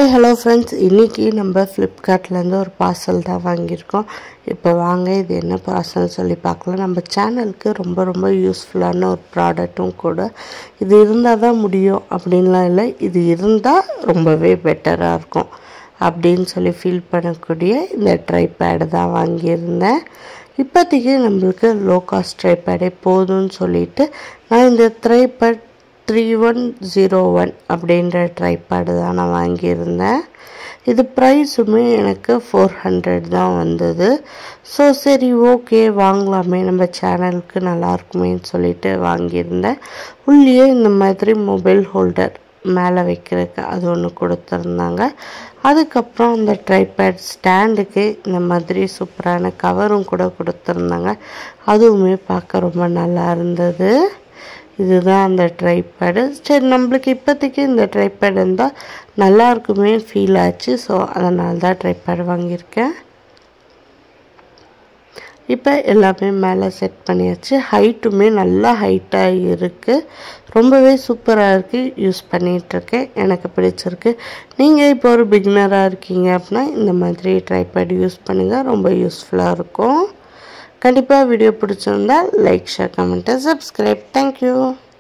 hi hello friends இன்றைக்கி நம்ம ஃப்ளிப்கார்ட்லேருந்து ஒரு பார்சல் தான் வாங்கியிருக்கோம் இப்போ வாங்க இது என்ன பார்சல்னு சொல்லி பார்க்கலாம் நம்ம சேனலுக்கு ரொம்ப ரொம்ப யூஸ்ஃபுல்லான ஒரு ப்ராடக்ட்டும் கூட இது இருந்தால் தான் முடியும் அப்படின்லாம் இல்லை இது இருந்தால் ரொம்பவே பெட்டராக இருக்கும் அப்படின்னு சொல்லி ஃபீல் பண்ணக்கூடிய இந்த ட்ரைபேடு தான் வாங்கியிருந்தேன் இப்போதைக்கு நம்மளுக்கு லோ காஸ்ட் ட்ரைபேடே போதும்னு சொல்லிட்டு நான் இந்த tripod three one zero one அப்படின்ற ட்ரைபேடு தான் நான் வாங்கியிருந்தேன் இது ப்ரைஸுமே எனக்கு ஃபோர் ஹண்ட்ரட் தான் வந்தது ஸோ சரி ஓகே வாங்கலாமே நம்ம சேனலுக்கு நல்லா இருக்குமேன்னு சொல்லிட்டு வாங்கியிருந்தேன் உள்ளேயே இந்த மாதிரி மொபைல் ஹோல்டர் மேலே வைக்கிறதுக்கு அது ஒன்று கொடுத்துருந்தாங்க அதுக்கப்புறம் அந்த ட்ரைபேட் ஸ்டாண்டுக்கு இந்த மாதிரி சூப்பரான கவரும் கூட கொடுத்துருந்தாங்க அதுவுமே பார்க்க ரொம்ப நல்லா இருந்தது இதுதான் அந்த ட்ரைபேடு சரி நம்மளுக்கு இப்போதைக்கு இந்த ட்ரைபேட் இருந்தால் நல்லா இருக்குமே ஃபீல் ஆச்சு ஸோ அதனால தான் ட்ரைபேட் வாங்கியிருக்கேன் இப்போ எல்லாமே மேலே செட் பண்ணியாச்சு ஹைட்டுமே நல்லா ஹைட்டாக இருக்குது ரொம்பவே சூப்பராக இருக்குது யூஸ் பண்ணிகிட்ருக்கேன் எனக்கு பிடிச்சிருக்கு நீங்கள் இப்போ ஒரு பிகினராக இருக்கீங்க அப்படின்னா இந்த மாதிரி ட்ரைபேட் யூஸ் பண்ணுங்கள் ரொம்ப யூஸ்ஃபுல்லாக இருக்கும் கண்டிப்பாக வீடியோ பிடிச்சிருந்தா like share comment subscribe thank you